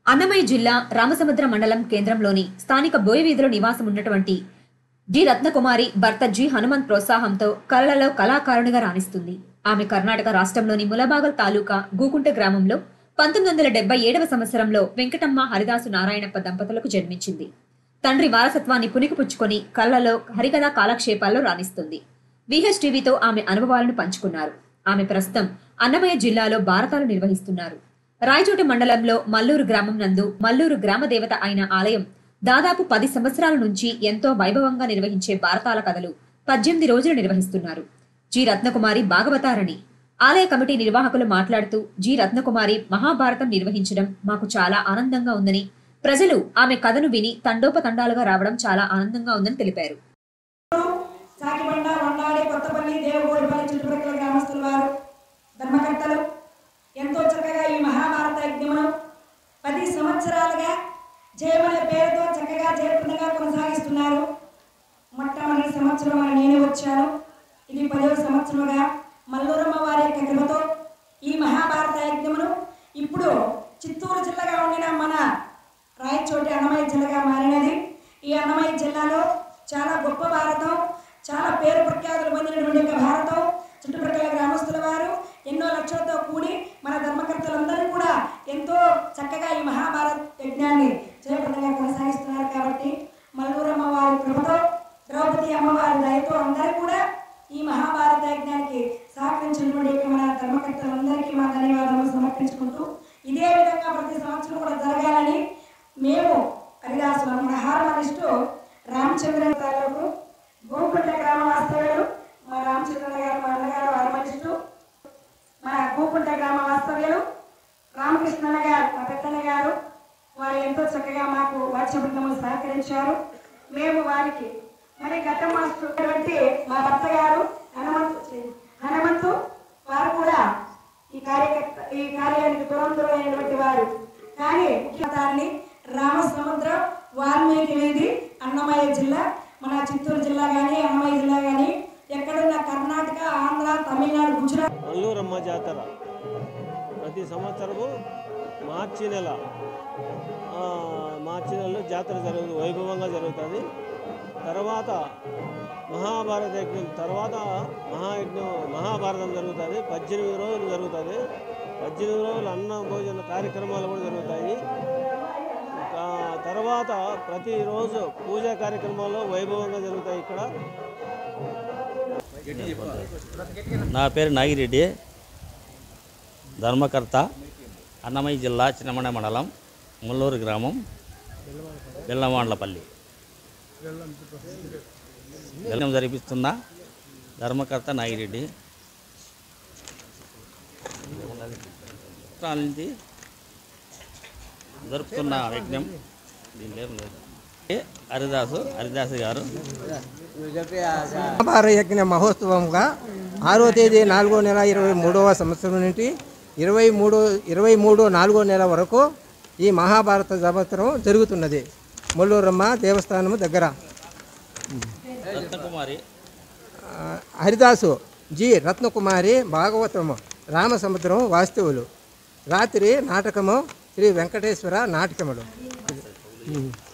అన్నమయ్య జిల్లా రామసముద్ర మండలం కేంద్రంలోని స్థానిక బోయవీధిలో నివాసం ఉన్నటువంటి జి రత్నకుమారి భర్త జి హనుమంత్ ప్రోత్సాహంతో కళలలో కళాకారునిగా రాణిస్తుంది ఆమె కర్ణాటక రాష్ట్రంలోని ములబాగల్ తాలూకా గూకుంట గ్రామంలో పంతొమ్మిది వందల డెబ్బై ఏడవ సంవత్సరంలో వెంకటమ్మ హరిదాసు నారాయణప్ప దంపతులకు జన్మించింది తండ్రి వారసత్వాన్ని పుణికిపుచ్చుకొని కళలలో హరికథా కాలక్షేపాల్లో రాణిస్తుంది విహెచ్ టీవీతో ఆమె అనుభవాలను పంచుకున్నారు ఆమె ప్రస్తుతం అన్నమయ్య జిల్లాలో భారతాలు నిర్వహిస్తున్నారు రాయచోటి మండలంలో మల్లూరు గ్రామం నందు మల్లూరు గ్రామ దేవత అయిన ఆలయం దాదాపు పది సంవత్సరాల నుంచి ఎంతో వైభవంగా నిర్వహించే భారతాల కథలు పద్దెనిమిది రోజులు నిర్వహిస్తున్నారు జి రత్నకుమారి భాగవతారని ఆలయ కమిటీ నిర్వాహకులు మాట్లాడుతూ జి రత్నకుమారి మహాభారతం నిర్వహించడం మాకు చాలా ఆనందంగా ఉందని ప్రజలు ఆమె కథను విని తండోపతండాలుగా రావడం చాలా ఆనందంగా ఉందని తెలిపారు సాకిబండ వండాడి కొత్తపల్లి దేవుగోడిపల్లి చుట్టుప్రక్కల గ్రామస్తుల వారు ధర్మకర్తలు ఎంతో చక్కగా ఈ మహాభారత యజ్ఞమును పది సంవత్సరాలుగా జయమనే పేరుతో చక్కగా జయప్రదంగా కొనసాగిస్తున్నారు మొట్టమొదటి సంవత్సరం అని నేను వచ్చాను ఇది పదవ సంవత్సరముగా మల్లూరమ్మ వారి యొక్క కృపతో ఈ మహాభారత యజ్ఞమును ఇప్పుడు చిత్తూరు జిల్లాగా ఉండిన మన రాయచోటి అన్నమయ్య జిల్లాగా మారినది ఈ అన్నమయ్య జిల్లాలో చాలా గొప్ప భారతం చాలా పేరు ప్రఖ్యాతులు పొందినటువంటి యొక్క భారతం చుట్టుప్రక్కల గ్రామస్తుల వారు ఎన్నో లక్షలతో కూడి మన ధర్మకర్తలందరూ కూడా ఎంతో చక్కగా ఈ మహాభారత యజ్ఞాన్ని జయప్రదంగా కొనసాగిస్తున్నారు కాబట్టి మల్లూరమ్మ వారి కృపతో ద్రౌపది అమ్మవారి దయతో అందరూ కూడా ఈ మహాభారత యజ్ఞానికి సహకరించినటువంటి యొక్క మన ధర్మకర్తలందరికీ మా ధన్యవాదాలు సమర్పించుకుంటూ ఇదే విధంగా ప్రతి సంవత్సరం కూడా జరగాలని మేము హరిదాసు మన హార్మనిస్టు రామచంద్ర తాలూకు గోకుంట గ్రామ వాస్తవ్యులు మా రామచంద్ర గారు మా అన్నగారు హార్మనిస్టు మన గోకుంట గ్రామ వాస్తవ్యులు రామకృష్ణన్న గారు మా పెద్దన్న గారు వారు ఎంతో చక్కగా మాకు వాద్య బృందములు సహకరించారు మేము వారికి మరి గత మాస్టర్ ఉన్నటువంటి మా భర్త గారు హనుమంతు హనుమంతు వారు కూడా ఈ కార్యకర్త ఈ కార్యానికి పురంధులైనటువంటి వారు కానీ ముఖ్యతాన్ని రామసముద్రం వాల్మీకి వీధి అన్నమయ్య జిల్లా మన చిత్తూరు జిల్లా కానీ అన్నమయ్య జిల్లా కానీ ఎక్కడున్న కర్ణాటక ఆంధ్ర తమిళనాడు గుజరాత్ మల్లూరమ్మ జాతర ప్రతి సంవత్సరము మార్చి నెల ఆ, మార్చి నెలలో జాతర జరుగుతుంది వైభవంగా జరుగుతుంది తర్వాత మహాభారత యజ్ఞం తర్వాత మహాయజ్ఞం మహాభారతం జరుగుతుంది పద్దెనిమిది రోజులు జరుగుతుంది పద్దెనిమిది రోజులు అన్న భోజన కార్యక్రమాలు కూడా జరుగుతాయి ఆ, తర్వాత ప్రతిరోజు పూజా కార్యక్రమాలు వైభవంగా జరుగుతాయి ఇక్కడ నా పేరు నాగిరెడ్డి ధర్మకర్త అన్నమయ్య జిల్లా చిన్నమండ మండలం ముల్లూరు గ్రామం బెల్లమాండ్లపల్లి బెల్లం జరిపిస్తున్న ధర్మకర్త నాగిరెడ్డి సంవత్సరాల నుంచి జరుపుతున్న యజ్ఞం దీనిలో ఏం లేదు ఏ హరిదాసు హరిదాసు గారు మహాభారత యజ్ఞ మహోత్సవంగా ఆరో తేదీ నాలుగో నెల ఇరవై మూడవ సంవత్సరం నుండి ఇరవై మూడో ఇరవై మూడో నాలుగో నెల వరకు ఈ మహాభారత సంవత్సరం జరుగుతున్నది ముల్లూరమ్మ దేవస్థానం దగ్గర రత్నకుమారి ఆ, హరిదాసు జి రత్నకుమారి భాగవతము రామసముద్రం వాస్తవులు రాత్రి నాటకము శ్రీ వెంకటేశ్వర నాటకములు ఉమ్.